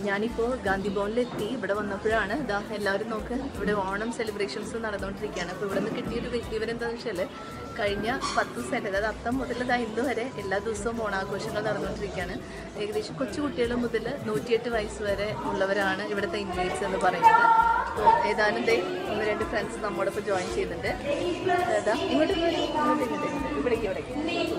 ഞാനിപ്പോൾ ഗാന്ധി ഭവനിലെത്തി ഇവിടെ വന്നപ്പോഴാണ് ഇതാ എല്ലാവരും നോക്ക് ഇവിടെ ഓണം സെലിബ്രേഷൻസ് നടന്നുകൊണ്ടിരിക്കുകയാണ് അപ്പോൾ ഇവിടെ നിന്ന് കിട്ടിയൊരു വിവരം എന്താണെന്ന് വെച്ചാൽ കഴിഞ്ഞ പത്ത് ദിവസമായിട്ട് അതായത് അത്തം മുതൽ ഇതാ ഇന്ന് വരെ എല്ലാ ദിവസവും ഓണാഘോഷങ്ങൾ നടന്നുകൊണ്ടിരിക്കുകയാണ് ഏകദേശം കൊച്ചു കുട്ടികൾ മുതൽ നൂറ്റിയെട്ട് വയസ്സ് വരെ ഉള്ളവരാണ് ഇവിടുത്തെ ഇൻവൈറ്റ്സ് എന്ന് പറയുന്നത് അപ്പോൾ ഏതാനും ദേ ഒന്ന് രണ്ട് ഫ്രണ്ട്സ് നമ്മോടൊപ്പം ജോയിൻ ചെയ്യുന്നുണ്ട് അതാ ഇങ്ങോട്ട് പോര്, ഇങ്ങോട്ട് ഇങ്ങോട്ട് ഇവിടേക്ക് ഇവിടേക്ക്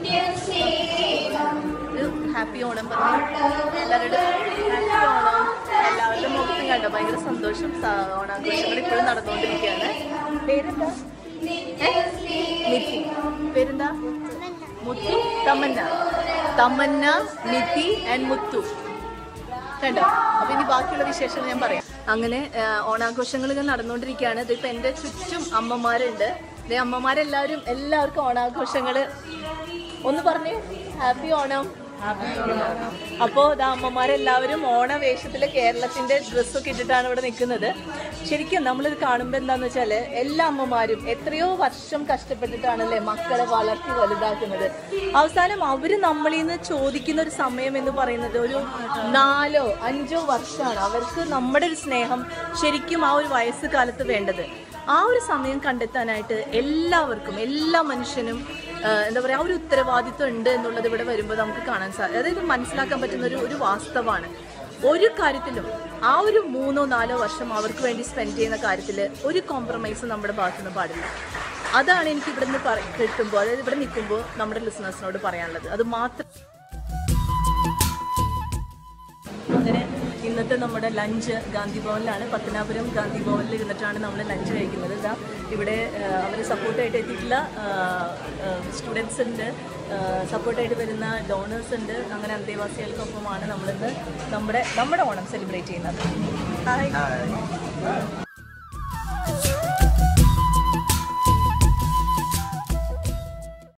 ഒരു ഹാപ്പി ഓണം പറഞ്ഞു എല്ലാവരുടെ ഹാപ്പി ഓണം എല്ലാവരുടെ മുഖത്തും കണ്ടോ ഭയങ്കര സന്തോഷം സ- ഓണാഘോഷങ്ങൾ ഇപ്പോഴും നടന്നുകൊണ്ടിരിക്കുകയാണ് പേരെന്താ ഏ? നിധി പേരെന്താ മുത്തു തമന്ന തമന്ന നിധി ആൻഡ് മുത്തു കണ്ടോ അപ്പൊ ഇനി ബാക്കിയുള്ള വിശേഷങ്ങൾ ഞാൻ പറയാം അങ്ങനെ ആ, ഓണാഘോഷങ്ങൾ ഇങ്ങനെ നടന്നുകൊണ്ടിരിക്കുകയാണ് ഇതിപ്പോ എന്റെ ചുറ്റും അമ്മമാരുണ്ട് ദേ അമ്മമാരെല്ലാവരും എല്ലാവർക്കും ഓണാഘോഷങ്ങള് ഒന്ന് പറഞ്ഞേ ഹാപ്പി ഓണം അപ്പോൾ ഇതാ അമ്മമാരെല്ലാവരും ഓണവേഷത്തില് കേരളത്തിന്റെ ഡ്രസ്സൊക്കെ ഇട്ടിട്ടാണ് ഇവിടെ നിൽക്കുന്നത് ശരിക്കും നമ്മളിത് കാണുമ്പോൾ എന്താന്ന് വെച്ചാൽ എല്ലാ അമ്മമാരും എത്രയോ വർഷം കഷ്ടപ്പെട്ടിട്ടാണല്ലേ മക്കളെ വളർത്തി വലുതാക്കുന്നത് അവസാനം അവര് നമ്മളിൽ നിന്ന് ചോദിക്കുന്ന ഒരു സമയം എന്ന് പറയുന്നത് ഒരു നാലോ അഞ്ചോ വർഷമാണ് അവർക്ക് നമ്മുടെ ഒരു സ്നേഹം ശരിക്കും ആ ഒരു വയസ്സ് കാലത്ത് വേണ്ടത് ആ ഒരു സമയം കണ്ടെത്താനായിട്ട് എല്ലാവർക്കും എല്ലാ മനുഷ്യനും ആ, എന്താ പറയുക ആ ഒരു ഉത്തരവാദിത്വം ഉണ്ട് എന്നുള്ളത് ഇവിടെ വരുമ്പോൾ നമുക്ക് കാണാൻ സാധിക്കും അതായത് മനസ്സിലാക്കാൻ പറ്റുന്ന ഒരു ഒരു വാസ്തവമാണ് ഒരു കാര്യത്തിലും ആ ഒരു മൂന്നോ നാലോ വർഷം അവർക്ക് വേണ്ടി സ്പെൻഡ് ചെയ്യുന്ന കാര്യത്തിൽ ഒരു കോംപ്രമൈസ് നമ്മുടെ ഭാഗത്തു നിന്ന് പാടില്ല അതാണ് എനിക്ക് ഇവിടെ നിന്ന് പറ കിട്ടുമ്പോൾ അതായത് ഇവിടെ നിൽക്കുമ്പോൾ നമ്മുടെ ലിസണേഴ്സിനോട് പറയാനുള്ളത് അത് മാത്രം അങ്ങനെ ഇന്നത്തെ നമ്മുടെ ലഞ്ച് ഗാന്ധി ഭവനിലാണ് പത്തനാപുരം ഗാന്ധി ഭവനിൽ ഇരുന്നിട്ടാണ് നമ്മൾ ലഞ്ച് കഴിക്കുന്നത് ഇതാ ഇവിടെ അവർ സപ്പോർട്ടായിട്ട് എത്തിയിട്ടുള്ള സ്റ്റുഡൻസ് ഉണ്ട് സപ്പോർട്ടായിട്ട് വരുന്ന ഡോണേഴ്സ് ഉണ്ട് അങ്ങനെ അന്തേവാസികൾക്കൊപ്പമാണ് നമ്മളിന്ന് നമ്മുടെ നമ്മുടെ ഓണം സെലിബ്രേറ്റ് ചെയ്യുന്നത് ഹായ്